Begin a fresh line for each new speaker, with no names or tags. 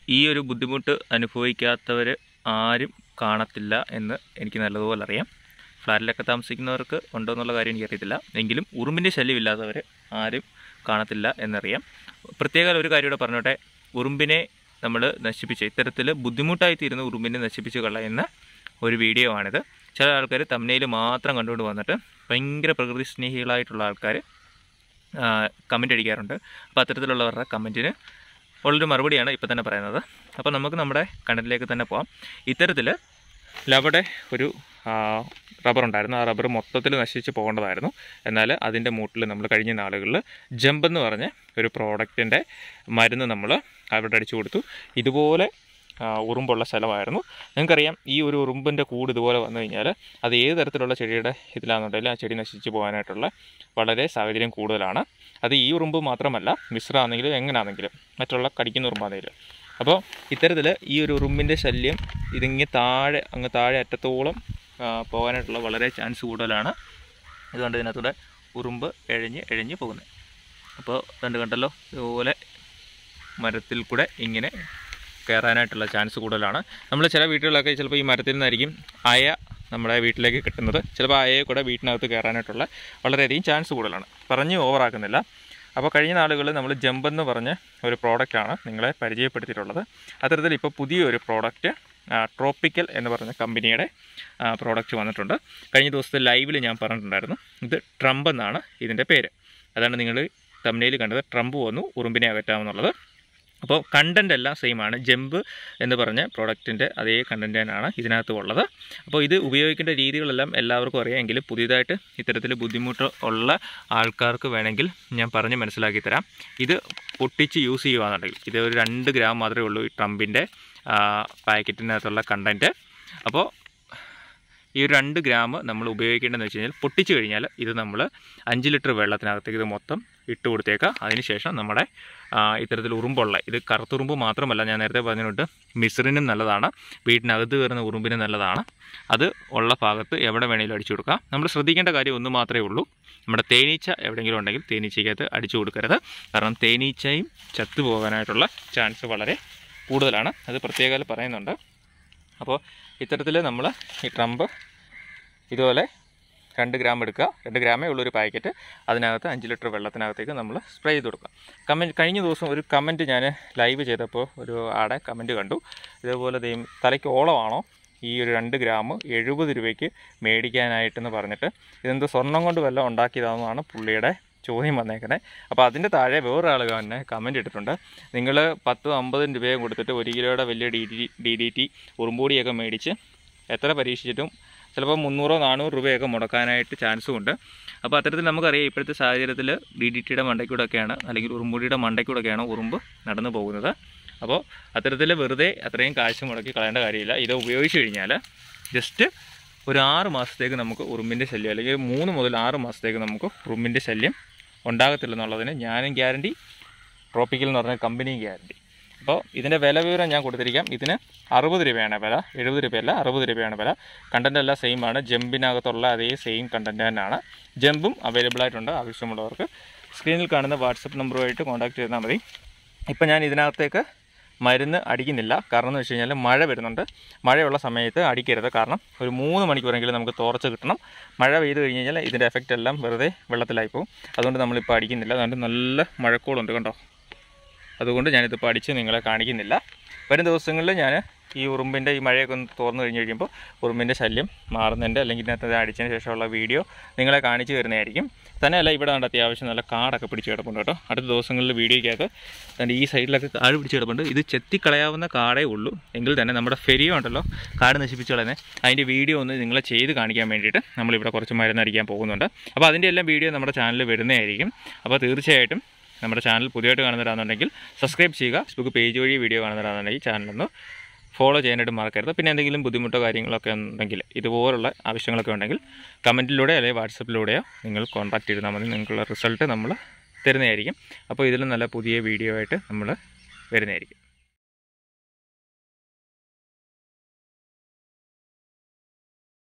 ഈ ഒരു ബുദ്ധിമുട്ട് അനുഭവിക്കാത്തവർ ആരും കാണത്തില്ല എന്ന് എനിക്ക് നല്ലതുപോലെ അറിയാം ഫ്ലാറ്റിലൊക്കെ താമസിക്കുന്നവർക്ക് ഉണ്ടോ എന്നുള്ള കാര്യം എനിക്കറിയത്തില്ല എങ്കിലും ഉറുമ്പിൻ്റെ ശല്യമില്ലാത്തവർ ആരും കാണത്തില്ല എന്നറിയാം പ്രത്യേക ഒരു കാര്യം കൂടെ പറഞ്ഞോട്ടെ ഉറുമ്പിനെ നമ്മൾ നശിപ്പിച്ച് ഇത്തരത്തിൽ ബുദ്ധിമുട്ടായി തീരുന്ന ഉറുമ്പിനെ നശിപ്പിച്ച് കളയുന്ന ഒരു വീഡിയോ ആണിത് ചില ആൾക്കാർ തമ്മനയിൽ മാത്രം കണ്ടുകൊണ്ട് വന്നിട്ട് ഭയങ്കര പ്രകൃതി സ്നേഹികളായിട്ടുള്ള ആൾക്കാർ കമൻ്റ് അടിക്കാറുണ്ട് അപ്പോൾ അത്തരത്തിലുള്ളവരുടെ കമൻറ്റിന് ഉള്ളൊരു മറുപടിയാണ് ഇപ്പോൾ തന്നെ പറയുന്നത് അപ്പോൾ നമുക്ക് നമ്മുടെ കണ്ടന്റിലേക്ക് തന്നെ പോകാം ഇത്തരത്തിൽ ലവിടെ ഒരു ആ, റബ്ബർ ഉണ്ടായിരുന്നു ആ റബ്ബർ മൊത്തത്തിൽ നശിച്ച് പോകേണ്ടതായിരുന്നു എന്നാൽ അതിൻ്റെ മൂട്ടിൽ നമ്മൾ കഴിഞ്ഞ നാളുകളിൽ ജമ്പ് എന്ന് പറഞ്ഞ ഒരു പ്രോഡക്റ്റിൻ്റെ മരുന്ന് നമ്മൾ അവിടെ അടിച്ചു കൊടുത്തു ഇതുപോലെ ആ, ഉറുമ്പുള്ള സ്ഥലമായിരുന്നു നിങ്ങൾക്കറിയാം ഈ ഒരു ഉറുമ്പിൻ്റെ കൂട് ഇതുപോലെ വന്നു കഴിഞ്ഞാൽ അത് ഏത് തരത്തിലുള്ള ചെടിയുടെ ഇതിലാണെന്നുണ്ടെങ്കിലും ആ ചെടി നശിച്ച് പോകാനായിട്ടുള്ള വളരെ സാഹചര്യം കൂടുതലാണ് അത് ഈ ഉറുമ്പ് മാത്രമല്ല മിശ്രമാണെങ്കിലും എങ്ങനെയാണെങ്കിലും മറ്റുള്ള കടിക്കുന്ന ഉറുമ്പാണെങ്കിലും അപ്പോൾ ഇത്തരത്തിൽ ഈ ഒരു ഉറുമ്പിൻ്റെ ശല്യം ഇതിങ്ങ് താഴെ അങ്ങ് താഴെ അറ്റത്തോളം ആ, പോകാനായിട്ടുള്ള വളരെ ചാൻസ് കൂടുതലാണ് ഇതുകൊണ്ട് ഇതിനകത്തൂടെ ഉറുമ്പ് എഴഞ്ഞ് എഴഞ്ഞ് പോകുന്നത് അപ്പോൾ രണ്ട് കണ്ടല്ലോ ഇതുപോലെ മരത്തിൽ കൂടെ ഇങ്ങനെ കയറാനായിട്ടുള്ള ചാൻസ് കൂടുതലാണ് നമ്മൾ ചില വീടുകളിലൊക്കെ ചിലപ്പോൾ ഈ മരത്തിൽ നിന്നായിരിക്കും അയ നമ്മുടെ വീട്ടിലേക്ക് കിട്ടുന്നത് ചിലപ്പോൾ അയയെ കൂടെ വീട്ടിനകത്ത് കയറാനായിട്ടുള്ള വളരെയധികം ചാൻസ് കൂടുതലാണ് പറഞ്ഞ് ഓവറാക്കുന്നില്ല അപ്പോൾ കഴിഞ്ഞ നാളുകളിൽ നമ്മൾ ജമ്പ് എന്ന് പറഞ്ഞ ഒരു പ്രോഡക്റ്റാണ് നിങ്ങളെ പരിചയപ്പെടുത്തിയിട്ടുള്ളത് അത്തരത്തിൽ ഇപ്പോൾ പുതിയൊരു പ്രോഡക്റ്റ് ട്രോപ്പിക്കൽ എന്ന് പറഞ്ഞ കമ്പനിയുടെ പ്രോഡക്റ്റ് വന്നിട്ടുണ്ട് കഴിഞ്ഞ ദിവസത്തെ ലൈവിൽ ഞാൻ പറഞ്ഞിട്ടുണ്ടായിരുന്നു ഇത് ട്രംപ് എന്നാണ് ഇതിൻ്റെ പേര് അതാണ് നിങ്ങൾ തമിഴിൽ കണ്ടത് ട്രംപ് വന്നു ഉറുമ്പിനെ അകറ്റാമെന്നുള്ളത് അപ്പോൾ കണ്ടൻ്റ് എല്ലാം സെയിം ആണ് ജമ്പ് എന്ന് പറഞ്ഞ പ്രോഡക്റ്റിൻ്റെ അതേ കണ്ടൻ്റ് തന്നെയാണ് ഇതിനകത്ത് ഉള്ളത് അപ്പോൾ ഇത് ഉപയോഗിക്കേണ്ട രീതികളെല്ലാം എല്ലാവർക്കും അറിയാം എങ്കിലും പുതിയതായിട്ട് ഇത്തരത്തിൽ ബുദ്ധിമുട്ട് ഉള്ള ആൾക്കാർക്ക് വേണമെങ്കിൽ ഞാൻ പറഞ്ഞ് മനസ്സിലാക്കി തരാം ഇത് പൊട്ടിച്ച് യൂസ് ചെയ്യുകയാണെന്നുണ്ടെങ്കിൽ ഇത് ഒരു രണ്ട് ഗ്രാം മാത്രമേ ഉള്ളൂ ഈ ട്രംപിൻ്റെ പാക്കറ്റിനകത്തുള്ള കണ്ടൻറ്റ് അപ്പോൾ ഈ ഒരു രണ്ട് ഗ്രാം നമ്മൾ ഉപയോഗിക്കേണ്ടതെന്ന് വെച്ച് കഴിഞ്ഞാൽ പൊട്ടിച്ച് കഴിഞ്ഞാൽ ഇത് നമ്മൾ അഞ്ച് ലിറ്റർ വെള്ളത്തിനകത്തേക്ക് ഇത് മൊത്തം ഇട്ട് കൊടുത്തേക്കുക അതിനുശേഷം നമ്മുടെ ആ, ഇത്തരത്തിൽ ഉറുമ്പുള്ള ഇത് കറുത്തുറുമ്പ് മാത്രമല്ല ഞാൻ നേരത്തെ പറഞ്ഞിട്ടുണ്ട് മിശ്രിനും നല്ലതാണ് വീട്ടിനകത്ത് കയറുന്ന ഉറുമ്പിനും നല്ലതാണ് അത് ഉള്ള ഭാഗത്ത് എവിടെ വേണമെങ്കിലും അടിച്ചു കൊടുക്കുക നമ്മൾ ശ്രദ്ധിക്കേണ്ട കാര്യം ഒന്ന് മാത്രമേ ഉള്ളൂ നമ്മുടെ തേനീച്ച എവിടെയെങ്കിലും ഉണ്ടെങ്കിൽ തേനീച്ചയ്ക്കകത്ത് അടിച്ചു കൊടുക്കരുത് കാരണം തേനീച്ചയും ചത്തു പോകാനായിട്ടുള്ള ചാൻസ് വളരെ കൂടുതലാണ് അത് പ്രത്യേകം പറയുന്നുണ്ട് അപ്പോൾ ഇത്തരത്തിൽ നമ്മൾ ഈ ട്രംപ് ഇതുപോലെ രണ്ട് ഗ്രാം എടുക്കുക രണ്ട് ഗ്രാമേ ഉള്ളൊരു പാക്കറ്റ് അതിനകത്ത് അഞ്ച് ലിറ്റർ വെള്ളത്തിനകത്തേക്ക് നമ്മൾ സ്പ്രേ ചെയ്ത് കൊടുക്കുക കമൻറ്റ് കഴിഞ്ഞ ദിവസം ഒരു കമൻറ്റ് ഞാൻ ലൈവ് ചെയ്തപ്പോൾ ഒരു ആടെ കമൻറ്റ് കണ്ടു ഇതേപോലെ ദൈവം തലയ്ക്ക് ഓളമാണോ ഈ ഒരു രണ്ട് ഗ്രാം എഴുപത് രൂപയ്ക്ക് മേടിക്കാനായിട്ടെന്ന് പറഞ്ഞിട്ട് ഇതെന്ത് സ്വർണം കൊണ്ട് വല്ലതും ഉണ്ടാക്കിയതാണെന്നാണ് പുള്ളിയുടെ ചോദ്യം വന്നേക്കുന്നത് അപ്പോൾ അതിൻ്റെ താഴെ വേറൊരാൾ തന്നെ കമൻറ്റ് ഇട്ടിട്ടുണ്ട് നിങ്ങൾ പത്തും അമ്പതും രൂപയും കൊടുത്തിട്ട് ഒരു കിലോയുടെ വലിയ D D D D T ഉറുമ്പൂടിയൊക്കെ മേടിച്ച് എത്ര പരീക്ഷിച്ചിട്ടും ചിലപ്പോൾ മുന്നൂറോ നാനൂറ് രൂപയൊക്കെ മുടക്കാനായിട്ട് ചാൻസും ഉണ്ട് അപ്പോൾ അത്തരത്തിൽ നമുക്കറിയാം ഇപ്പോഴത്തെ സാഹചര്യത്തിൽ ഡി ഡി ടിയുടെ മണ്ടയ്ക്കൂടെയൊക്കെയാണ് അല്ലെങ്കിൽ ഉറുമ്പുടിയുടെ മണ്ടയ്ക്കൂടെയൊക്കെയാണ് ഉറുമ്പ് നടന്നു പോകുന്നത് അപ്പോൾ അത്തരത്തിൽ വെറുതെ അത്രയും കാശ് മുടക്കി കളയേണ്ട കാര്യമില്ല ഇത് ഉപയോഗിച്ച് കഴിഞ്ഞാൽ ജസ്റ്റ് ഒരു ആറ് മാസത്തേക്ക് നമുക്ക് ഉറുമ്പിൻ്റെ ശല്യം അല്ലെങ്കിൽ മൂന്ന് മുതൽ ആറ് മാസത്തേക്ക് നമുക്ക് ഉറുമ്പിൻ്റെ ശല്യം ഉണ്ടാകത്തില്ലെന്നുള്ളതിന് ഞാനും ഗ്യാരണ്ടി ട്രോപ്പിക്കൽ എന്ന് പറഞ്ഞ കമ്പനിയും ഗ്യാരണ്ടി അപ്പോൾ ഇതിൻ്റെ വില വിവരം ഞാൻ കൊടുത്തിരിക്കാം ഇതിന് അറുപത് രൂപയാണ് വില എഴുപത് രൂപയല്ല അറുപത് രൂപയാണ് വില കണ്ടൻ്റ് എല്ലാം സെയിം ആണ് ജമ്പിനകത്തുള്ള അതേ സെയിം കണ്ടൻ്റ് തന്നെയാണ് ജമ്പും അവൈലബിൾ ആയിട്ടുണ്ട് ആവശ്യമുള്ളവർക്ക് സ്ക്രീനിൽ കാണുന്ന വാട്സപ്പ് നമ്പറുമായിട്ട് കോൺടാക്ട് ചെയ്താൽ മതി ഇപ്പം ഞാൻ ഇതിനകത്തേക്ക് മരുന്ന് അടിക്കുന്നില്ല കാരണം എന്ന് വെച്ച് കഴിഞ്ഞാൽ മഴ വരുന്നുണ്ട് മഴയുള്ള സമയത്ത് അടിക്കരുത് കാരണം ഒരു മൂന്ന് മണിക്കൂറെങ്കിലും നമുക്ക് തോർച്ച കിട്ടണം മഴ പെയ്ത് കഴിഞ്ഞ് കഴിഞ്ഞാൽ ഇതിൻ്റെ എഫക്റ്റ് എല്ലാം വെറുതെ വെള്ളത്തിലായി പോകും അതുകൊണ്ട് നമ്മളിപ്പോൾ അടിക്കുന്നില്ല അതുകൊണ്ട് നല്ല മഴക്കോളുണ്ട് കണ്ടോ അതുകൊണ്ട് ഞാനിതിപ്പോൾ അടിച്ച് നിങ്ങളെ കാണിക്കുന്നില്ല വരും ദിവസങ്ങളിൽ ഞാൻ ഈ ഉറുമ്പിൻ്റെ ഈ മഴയൊക്കെ ഒന്ന് തോർന്നു കഴിഞ്ഞ് കഴിയുമ്പോൾ ഉറുമ്പിൻ്റെ ശല്യം മാറുന്നതിൻ്റെ അല്ലെങ്കിൽ ഇതിനകത്ത് അടിച്ചതിന് ശേഷമുള്ള വീഡിയോ നിങ്ങളെ കാണിച്ചു തരുന്നതായിരിക്കും തന്നെയല്ല ഇവിടെ കണ്ട അത്യാവശ്യം നല്ല കാടൊക്കെ പിടിച്ച് കിടപ്പുണ്ട് കേട്ടോ അടുത്ത ദിവസങ്ങളിൽ വീഡിയോയ്ക്കകത്ത് അതിൻ്റെ ഈ സൈഡിലൊക്കെ കാട് പിടിച്ച് കിടപ്പുണ്ട് ഇത് ചെത്തിക്കളയാവുന്ന കാടേ ഉള്ളൂ എങ്കിൽ തന്നെ നമ്മുടെ ഫെരിയോ ഉണ്ടല്ലോ കാട് നശിപ്പിച്ച് കളയുന്നത് അതിൻ്റെ വീഡിയോ ഒന്ന് നിങ്ങളെ ചെയ്ത് കാണിക്കാൻ വേണ്ടിയിട്ട് നമ്മളിവിടെ കുറച്ച് മരുന്നടിക്കാൻ പോകുന്നുണ്ട് അപ്പോൾ അതിൻ്റെ എല്ലാം വീഡിയോ നമ്മുടെ ചാനലിൽ വരുന്നതായിരിക്കും അപ്പോൾ തീർച്ചയായിട്ടും നമ്മുടെ ചാനൽ പുതിയതായിട്ട് കാണുന്നവരാണെന്നുണ്ടെങ്കിൽ സബ്സ്ക്രൈബ് ചെയ്യുക ഫേസ്ബുക്ക് പേജ് വഴി വീഡിയോ കാണുന്നവരാണെന്നുണ്ടെങ്കിൽ ചാനലൊന്ന് ഫോളോ ചെയ്യാനായിട്ട് മറക്കരുത് പിന്നെ എന്തെങ്കിലും ബുദ്ധിമുട്ടോ കാര്യങ്ങളൊക്കെ ഉണ്ടെങ്കിൽ ഇതുപോലുള്ള ആവശ്യങ്ങളൊക്കെ ഉണ്ടെങ്കിൽ കമൻറ്റിലൂടെ അല്ലെങ്കിൽ വാട്സപ്പിലൂടെയോ നിങ്ങൾ കോൺടാക്ട് ചെയ്താൽ മതി നിങ്ങൾക്കുള്ള റിസൾട്ട് നമ്മൾ തരുന്നതായിരിക്കും അപ്പോൾ ഇതിലും നല്ല പുതിയ വീഡിയോ ആയിട്ട് നമ്മൾ വരുന്നതായിരിക്കും